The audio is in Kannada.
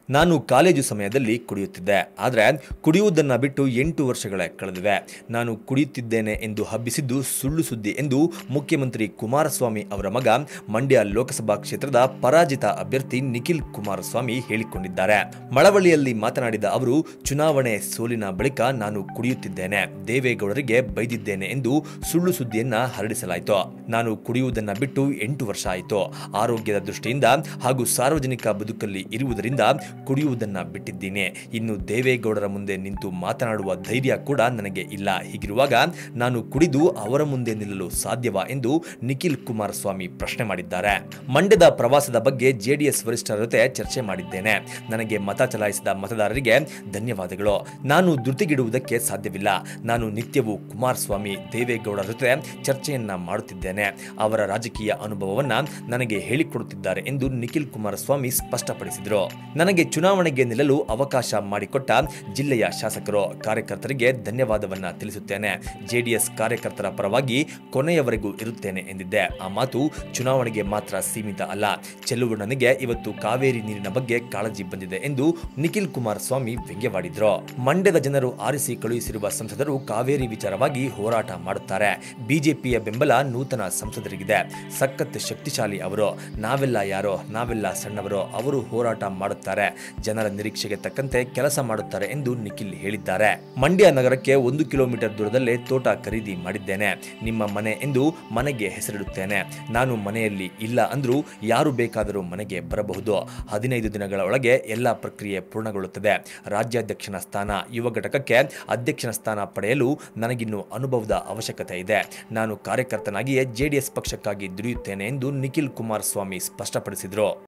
ನಾನು ಕಾಲೇಜು ಸಮಯದಲ್ಲಿ ಕುಡಿಯುತ್ತಿದ್ದೆ ಆದರೆ ಕುಡಿಯುವುದನ್ನು ಬಿಟ್ಟು ಎಂಟು ವರ್ಷಗಳೇ ಕಳೆದಿವೆ ನಾನು ಕುಡಿಯುತ್ತಿದ್ದೇನೆ ಎಂದು ಹಬ್ಬಿಸಿದ್ದು ಸುಳ್ಳು ಸುದ್ದಿ ಎಂದು ಮುಖ್ಯಮಂತ್ರಿ ಕುಮಾರಸ್ವಾಮಿ ಅವರ ಮಗ ಮಂಡ್ಯ ಲೋಕಸಭಾ ಕ್ಷೇತ್ರದ ಪರಾಜಿತ ಅಭ್ಯರ್ಥಿ ನಿಖಿಲ್ ಕುಮಾರಸ್ವಾಮಿ ಹೇಳಿಕೊಂಡಿದ್ದಾರೆ ಮಳವಳ್ಳಿಯಲ್ಲಿ ಮಾತನಾಡಿದ ಅವರು ಚುನಾವಣೆ ಸೋಲಿನ ಬಳಿಕ ನಾನು ಕುಡಿಯುತ್ತಿದ್ದೇನೆ ದೇವೇಗೌಡರಿಗೆ ಬೈದಿದ್ದೇನೆ ಎಂದು ಸುಳ್ಳು ಸುದ್ದಿಯನ್ನ ಹರಡಿಸಲಾಯಿತು ನಾನು ಕುಡಿಯುವುದನ್ನ ಬಿಟ್ಟು ಎಂಟು ವರ್ಷ ಆಯಿತು ಆರೋಗ್ಯದ ದೃಷ್ಟಿಯಿಂದ ಹಾಗೂ ಸಾರ್ವಜನಿಕ ಬದುಕಲ್ಲಿ ಇರುವುದರಿಂದ ಕುಡಿಯುವುದನ್ನ ಬಿಟ್ಟಿದ್ದೀನಿ ಇನ್ನು ದೇವೇಗೌಡರ ಮುಂದೆ ನಿಂತು ಮಾತನಾಡುವ ಧೈರ್ಯ ಕೂಡ ನನಗೆ ಇಲ್ಲ ಹೀಗಿರುವಾಗ ನಾನು ಕುಡಿದು ಅವರ ಮುಂದೆ ನಿಲ್ಲಲು ಸಾಧ್ಯವಾ ಎಂದು ನಿಖಿಲ್ ಕುಮಾರಸ್ವಾಮಿ ಪ್ರಶ್ನೆ ಮಾಡಿದ್ದಾರೆ ಮಂಡ್ಯದ ಪ್ರವಾಸದ ಬಗ್ಗೆ ಜೆಡಿಎಸ್ ವರಿಷ್ಠರ ಜೊತೆ ಚರ್ಚೆ ಮಾಡಿದ್ದೇನೆ ನನಗೆ ಮತ ಚಲಾಯಿಸಿದ ಮತದಾರರಿಗೆ ಧನ್ಯವಾದಗಳು ನಾನು ಧೃತಿಗಿಡುವುದಕ್ಕೆ ಸಾಧ್ಯವಿಲ್ಲ ನಾನು ನಿತ್ಯವೂ ಕುಮಾರಸ್ವಾಮಿ ದೇವೇಗೌಡರ ಜೊತೆ ಚರ್ಚೆಯನ್ನ ಮಾಡುತ್ತಿದ್ದೇನೆ ಅವರ ರಾಜಕೀಯ ಅನುಭವವನ್ನ ನನಗೆ ಹೇಳಿಕೊಡುತ್ತಿದ್ದಾರೆ ಎಂದು ನಿಖಿಲ್ ಕುಮಾರಸ್ವಾಮಿ ಸ್ಪಷ್ಟಪಡಿಸಿದರು ನನಗೆ ಚುನಾವಣೆಗೆ ನಿಲ್ಲಲು ಅವಕಾಶ ಮಾಡಿಕೊಟ್ಟ ಜಿಲ್ಲೆಯ ಶಾಸಕರು ಕಾರ್ಯಕರ್ತರಿಗೆ ಧನ್ಯವಾದವನ್ನ ತಿಳಿಸುತ್ತೇನೆ ಜೆಡಿಎಸ್ ಕಾರ್ಯಕರ್ತರ ಪರವಾಗಿ ಕೊನೆಯವರೆಗೂ ಇರುತ್ತೇನೆ ಎಂದಿದ್ದೆ ಆ ಮಾತು ಚುನಾವಣೆಗೆ ಮಾತ್ರ ಸೀಮಿತ ಅಲ್ಲ ಚೆಲುವಣ್ಣನಿಗೆ ಇವತ್ತು ಕಾವೇರಿ ನೀರಿನ ಬಗ್ಗೆ ಕಾಳಜಿ ಬಂದಿದೆ ಎಂದು ನಿಖಿಲ್ ಕುಮಾರಸ್ವಾಮಿ ವ್ಯಂಗ್ಯವಾಡಿದ್ರು ಮಂಡ್ಯದ ಜನರು ಆರಿಸಿ ಕಳುಹಿಸಿರುವ ಸಂಸದರು ಕಾವೇರಿ ವಿಚಾರವಾಗಿ ಹೋರಾಟ ಮಾಡುತ್ತಾರೆ ಬಿಜೆಪಿಯ ಬೆಂಬಲ ನೂತನ ಸಂಸದರಿಗಿದೆ ಸಖತ್ ಶಕ್ತಿಶಾಲಿ ಅವರು ನಾವೆಲ್ಲ ಯಾರೋ ನಾವೆಲ್ಲ ಸಣ್ಣವರು ಅವರು ಹೋರಾಟ ಮಾಡುತ್ತಾರೆ ಜನರ ನಿರೀಕ್ಷೆಗೆ ತಕ್ಕಂತೆ ಕೆಲಸ ಮಾಡುತ್ತಾರೆ ಎಂದು ನಿಖಿಲ್ ಹೇಳಿದ್ದಾರೆ ಮಂಡ್ಯ ನಗರಕ್ಕೆ ಒಂದು ಕಿಲೋಮೀಟರ್ ದೂರದಲ್ಲೇ ತೋಟ ಖರೀದಿ ಮಾಡಿದ್ದೇನೆ ನಿಮ್ಮ ಮನೆ ಎಂದು ಮನೆಗೆ ಹೆಸರಿಡುತ್ತೇನೆ ನಾನು ಮನೆಯಲ್ಲಿ ಇಲ್ಲ ಅಂದ್ರೂ ಯಾರು ಬೇಕಾದರೂ ಮನೆಗೆ ಬರಬಹುದು ಹದಿನೈದು ದಿನಗಳ ಒಳಗೆ ಎಲ್ಲ ಪ್ರಕ್ರಿಯೆ ಪೂರ್ಣಗೊಳ್ಳುತ್ತದೆ ರಾಜ್ಯಾಧ್ಯಕ್ಷನ ಸ್ಥಾನ ಯುವ ಘಟಕಕ್ಕೆ ಅಧ್ಯಕ್ಷನ ಸ್ಥಾನ ಪಡೆಯಲು ನನಗಿನ್ನು ಅನುಭವದ ಅವಶ್ಯಕತೆ ಇದೆ ನಾನು ಕಾರ್ಯಕರ್ತನಾಗಿಯೇ ಜೆಡಿಎಸ್ ಪಕ್ಷಕ್ಕಾಗಿ ದುಡಿಯುತ್ತೇನೆ ಎಂದು ನಿಖಿಲ್ ಕುಮಾರಸ್ವಾಮಿ ಸ್ಪಷ್ಟಪಡಿಸಿದರು